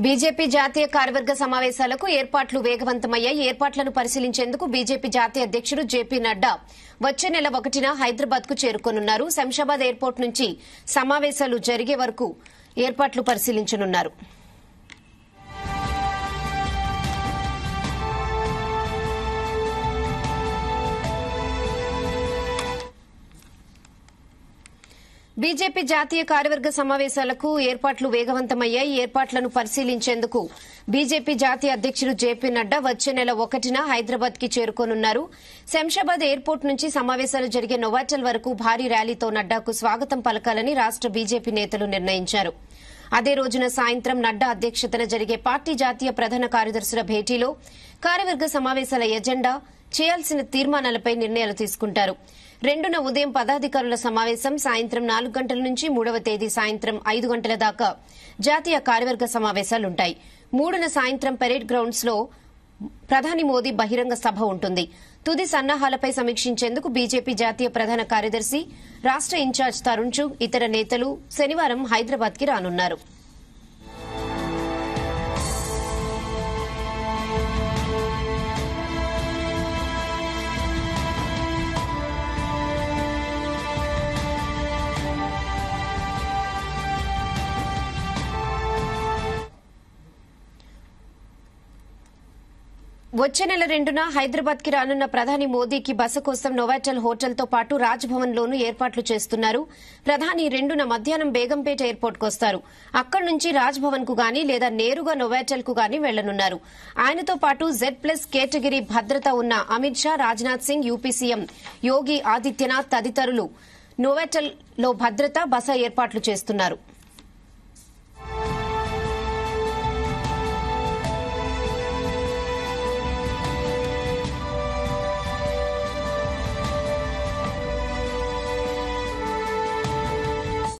BJP జాతీయ కార్యవర్గ సమావేశాలకు ఏర్పాట్లు వేగవంతమయ్యాయి ఏర్పాట్లను పరిశీలించేందుకు బీజేపీ జాతీయ అధ్యకుడు జేపీ నడ్డా వచ్చే నెల ఒకటిన హైదరాబాద్ కు చేరుకోనున్నారు శంషాబాద్ ఎయిర్పోర్ట్ నుంచి సమావేశాలు జరిగే వరకు ఏర్పాట్లు పరిశీలించనున్నారు బీజేపీ జాతీయ కార్యవర్గ సమావేశాలకు ఏర్పాట్లు వేగవంతమయ్యాయి ఏర్పాట్లను పరిశీలించేందుకు బీజేపీ జాతీయ అధ్యకుడు జేపీ నడ్డా వచ్చే నెల ఒకటిన హైదరాబాద్ కి చేరుకోనున్నారు శంషాబాద్ ఎయిర్పోర్ట్ నుంచి సమావేశాలు జరిగే నోవాటల్ వరకు భారీ ర్యాలీతో నడ్డాకు స్వాగతం పలకాలని రాష్ట బీజేపీ నేతలు నిర్ణయించారు అదే రోజున సాయంత్రం నడ్డా అధ్యక్షతన జరిగే పార్టీ జాతీయ ప్రధాన కార్యదర్శుల భేటీలో కార్యవర్గ సమావేశాల ఎజెండా చేయాల్సిన తీర్మానాలపై నిర్ణయాలు తీసుకుంటారు రెండున ఉదయం పదాధికారుల సమావేశం సాయంత్రం నాలుగు గంటల నుంచి మూడవ తేదీ సాయంత్రం ఐదు గంటల దాకా జాతీయ కార్యవర్గ సమావేశాలుంటాయి మూడున సాయంత్రం పెరేడ్ గ్రౌండ్స్ లో ప్రధాని మోదీ బహిరంగ సభ ఉంటుంది తుది సన్నాహాలపై సమీక్షించేందుకు బీజేపీ జాతీయ ప్రధాన కార్యదర్శి రాష్ట ఇన్ఛార్జ్ తరుణ్ చుగ్ ఇతర నేతలు శనివారం హైదరాబాద్ కి రానున్నారు వచ్చే నెల రెండున హైదరాబాద్ కి రానున్న ప్రధాని మోదీకి బస కోసం నోవాటల్ హోటల్ తో పాటు రాజ్భవన్ లోనూ ఏర్పాట్లు చేస్తున్నారు ప్రధాని రెండున మధ్యాహ్నం బేగంపేట ఎయిర్పోర్ట్ కు వస్తారు అక్కడి నుంచి రాజ్భవన్ కు గాని లేదా నేరుగా నోవాటల్ కు గాని వెళ్లనున్నారు ఆయనతో పాటు జెడ్ ప్లస్ కేటగిరీ భద్రత ఉన్న అమిత్ షా రాజ్నాథ్ సింగ్ యూపీ సీఎం యోగి ఆదిత్యనాథ్ తదితరులు నోవాటల్ లో భద్రత బస ఏర్పాట్లు చేస్తున్నారు